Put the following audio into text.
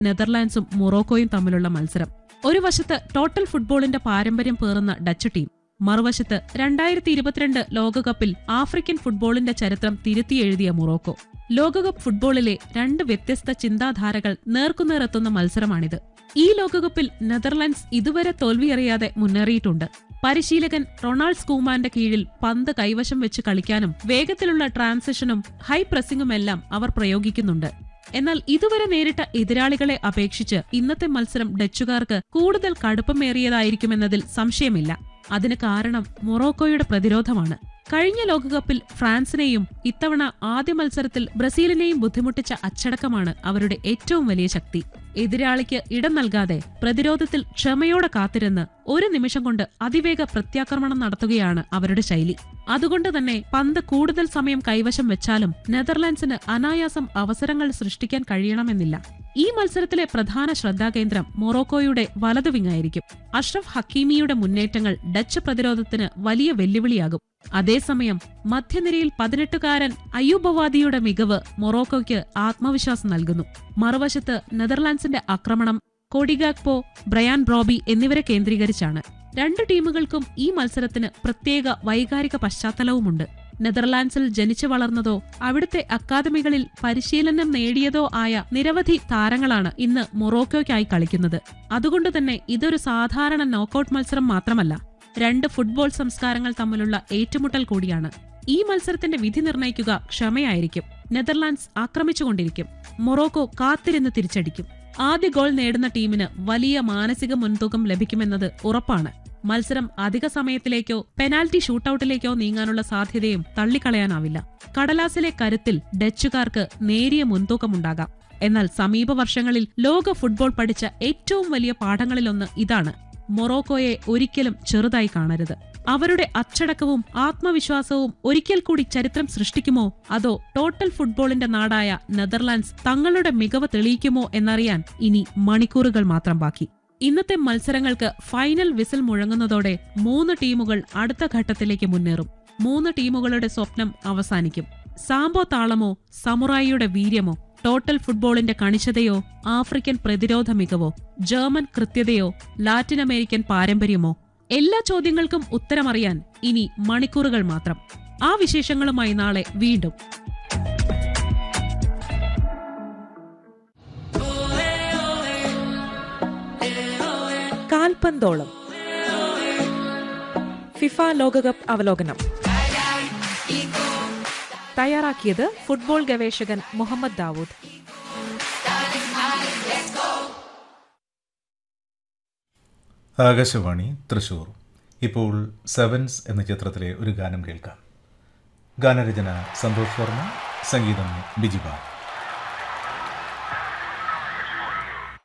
നെതർലാൻഡ്സും മൊറോക്കോയും തമ്മിലുള്ള മത്സരം ഒരു വശത്ത് ടോട്ടൽ ഫുട്ബോളിന്റെ പാരമ്പര്യം പേറുന്ന ഡച്ച് ടീം മറുവശത്ത് രണ്ടായിരത്തി ഇരുപത്തിരണ്ട് ലോകകപ്പിൽ ആഫ്രിക്കൻ ഫുട്ബോളിന്റെ ചരിത്രം തിരുത്തിയെഴുതിയ മൊറോക്കോ ലോകകപ്പ് ഫുട്ബോളിലെ രണ്ട് വ്യത്യസ്ത ചിന്താധാരകൾ നേർക്കുനേറെത്തുന്ന മത്സരമാണിത് ഈ ലോകകപ്പിൽ നെതർലാൻഡ്സ് ഇതുവരെ തോൽവിയറിയാതെ മുന്നേറിയിട്ടുണ്ട് പരിശീലകൻ റൊണാൾഡ് സ്കൂമാന്റെ കീഴിൽ പന്ത് കൈവശം വെച്ച് കളിക്കാനും വേഗത്തിലുള്ള ട്രാൻസിഷനും ഹൈ പ്രസിംഗുമെല്ലാം അവർ പ്രയോഗിക്കുന്നുണ്ട് എന്നാൽ ഇതുവരെ നേരിട്ട എതിരാളികളെ അപേക്ഷിച്ച് ഇന്നത്തെ മത്സരം ഡച്ചുകാർക്ക് കൂടുതൽ കടുപ്പമേറിയതായിരിക്കുമെന്നതിൽ സംശയമില്ല അതിന് കാരണം മൊറോക്കോയുടെ പ്രതിരോധമാണ് കഴിഞ്ഞ ലോകകപ്പിൽ ഫ്രാൻസിനെയും ഇത്തവണ ആദ്യ മത്സരത്തിൽ ബ്രസീലിനെയും ബുദ്ധിമുട്ടിച്ച അച്ചടക്കമാണ് അവരുടെ ഏറ്റവും വലിയ ശക്തി എതിരാളിക്ക് ഇടം നൽകാതെ പ്രതിരോധത്തിൽ ക്ഷമയോടെ കാത്തിരുന്ന് ഒരു നിമിഷം കൊണ്ട് അതിവേഗ പ്രത്യാക്രമണം നടത്തുകയാണ് അവരുടെ ശൈലി അതുകൊണ്ട് തന്നെ പന്ത് കൂടുതൽ സമയം കൈവശം വെച്ചാലും നെതർലാൻഡ്സിന് അനായാസം അവസരങ്ങൾ സൃഷ്ടിക്കാൻ കഴിയണമെന്നില്ല ഈ മത്സരത്തിലെ പ്രധാന ശ്രദ്ധാകേന്ദ്രം മൊറോക്കോയുടെ വലതുവിങ്ങായിരിക്കും അഷ്റഫ് ഹക്കീമിയുടെ മുന്നേറ്റങ്ങൾ ഡച്ച് പ്രതിരോധത്തിന് വലിയ വെല്ലുവിളിയാകും അതേസമയം മധ്യനിരയിൽ പതിനെട്ടുകാരൻ അയ്യൂബവാദിയുടെ മികവ് മൊറോക്കോയ്ക്ക് ആത്മവിശ്വാസം നൽകുന്നു മറുവശത്ത് നെതർലാൻഡ്സിന്റെ ആക്രമണം കൊഡിഗാക്പോ ബ്രയാൻ ബ്രോബി എന്നിവരെ കേന്ദ്രീകരിച്ചാണ് രണ്ട് ടീമുകൾക്കും ഈ മത്സരത്തിന് പ്രത്യേക വൈകാരിക പശ്ചാത്തലവുമുണ്ട് നെതർലാൻഡ്സിൽ ജനിച്ചു വളർന്നതോ അവിടുത്തെ അക്കാദമികളിൽ പരിശീലനം നേടിയതോ ആയ നിരവധി താരങ്ങളാണ് ഇന്ന് മൊറോക്കോയ്ക്കായി കളിക്കുന്നത് അതുകൊണ്ട് തന്നെ ഇതൊരു സാധാരണ നോക്കൌട്ട് മത്സരം മാത്രമല്ല രണ്ട് ഫുട്ബോൾ സംസ്കാരങ്ങൾ തമ്മിലുള്ള ഏറ്റുമുട്ടൽ കൂടിയാണ് ഈ മത്സരത്തിന്റെ വിധി നിർണയിക്കുക ക്ഷമയായിരിക്കും നെതർലാൻഡ്സ് ആക്രമിച്ചുകൊണ്ടിരിക്കും മൊറോക്കോ കാത്തിരുന്ന് തിരിച്ചടിക്കും ആദ്യ ഗോൾ നേടുന്ന ടീമിന് വലിയ മാനസിക മുൻതൂക്കം ലഭിക്കുമെന്നത് ഉറപ്പാണ് മത്സരം അധിക സമയത്തിലേക്കോ പെനാൽറ്റി ഷൂട്ടൌട്ടിലേക്കോ നീങ്ങാനുള്ള സാധ്യതയും തള്ളിക്കളയാനാവില്ല കടലാസിലെ കരുത്തിൽ ഡച്ചുകാർക്ക് നേരിയ മുൻതൂക്കമുണ്ടാകാം എന്നാൽ സമീപ വർഷങ്ങളിൽ ലോക ഫുട്ബോൾ പഠിച്ച ഏറ്റവും വലിയ പാഠങ്ങളിലൊന്ന് ഇതാണ് മൊറോക്കോയെ ഒരിക്കലും ചെറുതായി കാണരുത് അവരുടെ അച്ചടക്കവും ആത്മവിശ്വാസവും ഒരിക്കൽ കൂടി ചരിത്രം സൃഷ്ടിക്കുമോ അതോ ടോട്ടൽ ഫുട്ബോളിന്റെ നാടായ നെതർലാൻഡ്സ് തങ്ങളുടെ മികവ് തെളിയിക്കുമോ എന്നറിയാൻ ഇനി മണിക്കൂറുകൾ മാത്രം ബാക്കി ഇന്നത്തെ മത്സരങ്ങൾക്ക് ഫൈനൽ വിസിൽ മുഴങ്ങുന്നതോടെ മൂന്ന് ടീമുകൾ അടുത്ത ഘട്ടത്തിലേക്ക് മുന്നേറും മൂന്ന് ടീമുകളുടെ സ്വപ്നം അവസാനിക്കും സാമ്പോ താളമോ സമുറായിയുടെ വീര്യമോ ടോട്ടൽ ഫുട്ബോളിന്റെ കണിശതയോ ആഫ്രിക്കൻ പ്രതിരോധ മികവോ ജർമ്മൻ കൃത്യതയോ ലാറ്റിൻ അമേരിക്കൻ പാരമ്പര്യമോ എല്ലാ ചോദ്യങ്ങൾക്കും ഉത്തരമറിയാൻ ഇനി മണിക്കൂറുകൾ മാത്രം ആ വിശേഷങ്ങളുമായി നാളെ വീണ്ടും കാൽപന്തോളം ഫിഫ ലോകകപ്പ് അവലോകനം തയ്യാറാക്കിയത് ഫുട്ബോൾ ഗവേഷകൻ മുഹമ്മദ് ദാവൂദ് ആകാശവാണി തൃശൂർ ഇപ്പോൾ സെവൻസ് എന്ന ചിത്രത്തിലെ ഒരു ഗാനം കേൾക്കാം ഗാനരചന സന്തോഷ് വർമ്മ സംഗീതം ബിജിബാൽ